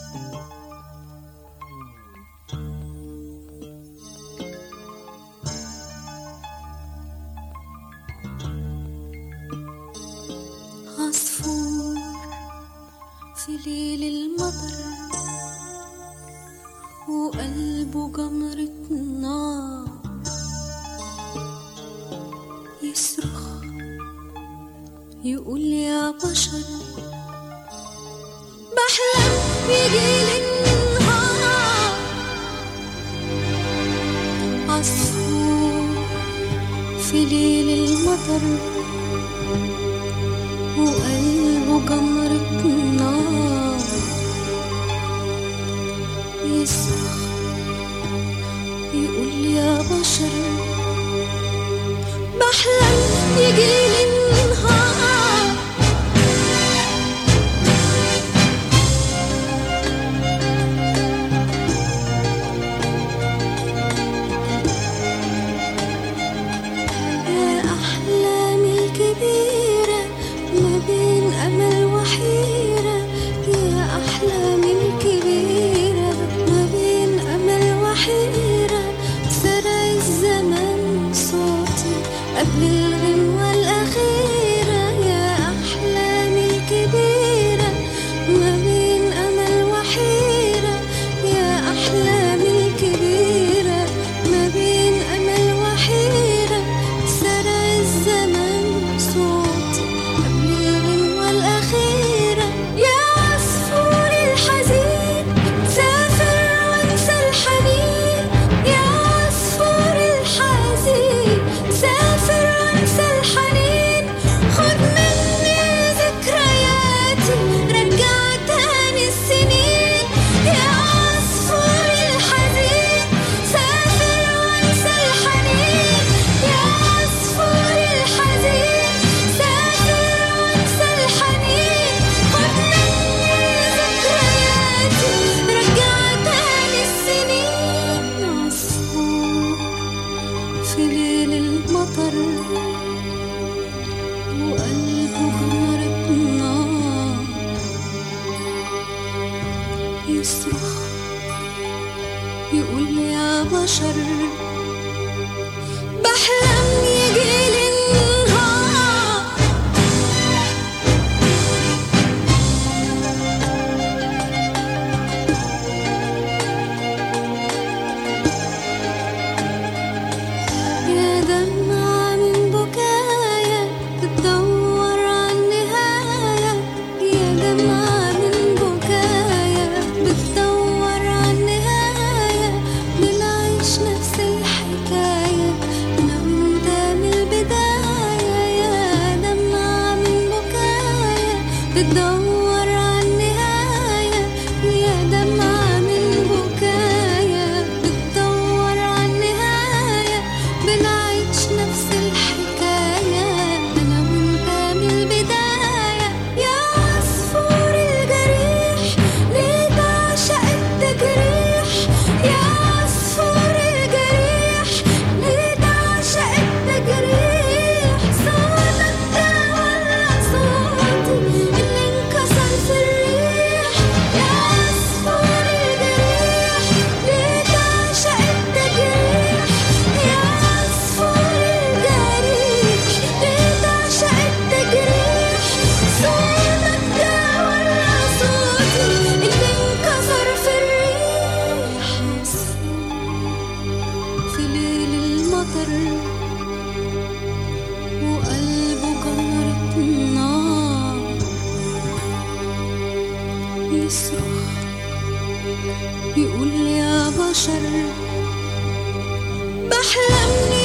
عصفور في ليل المطر وقلبه جمرة نار يصرخ يقول يا بشر بحلم يجيلي النهار عصفور في ليل المطر وقلبه جمرة نار يصرخ يقول يا بشر بحلم يجيلي النهار يا أحلامي الكبيرة ما بين أمل وحيرة يا أحلامي الكبيرة ما بين أمل وحيرة سرى الزمن صوتي قبل الغنوة الأخيرة يا أحلامي الكبيرة ما بين أمل وحيرة يا أحلامي الكبيرة ما بين أمل وحيرة سرى الزمن صوتي قبل الغنوة الأخيرة يا عصفور الحزين سافر وانسى الحنين يا عصفور الحزين سافر وانسى الحنين خد مني ذكرياتي رجع تاني السنين يا عصفور الحزين سافر وانسى الحنين يا عصفور الحزين سافر وانسى الحنين خد مني ذكرياتي رجع تاني السنين عصفور في ليل المطر وقلبه جمرة نار يصرخ يقول يا بشر بحلم يجيلي النهار يا دمعة من بكايا بتدور عالنهاية يا دمعة من بكايا بتدور عالنهاية بنعيش نفس الحكاية أنا وأنت من البداية يا دمعة من بكايا بتدور عالنهاية يا دمعة من بكايا بتدور عالنهاية بنعيش نفس الحكاية أنا وأنت من البداية يا عصفور الجريح ليه تعشق التجريح يا عصفور الجريح ليه تعشق التجريح صوتك ده ولا صوتي اللي انكسر في الريح يا عصفور الجريح ليه تعشق التجريح يا عصفور الجريح ليه تعشق التجريح صوتك ده ولا صوتي اللي انكسر في الريح في ليل المطر وقلبه جمرة نار يصرخ يقول يا بشر بحلم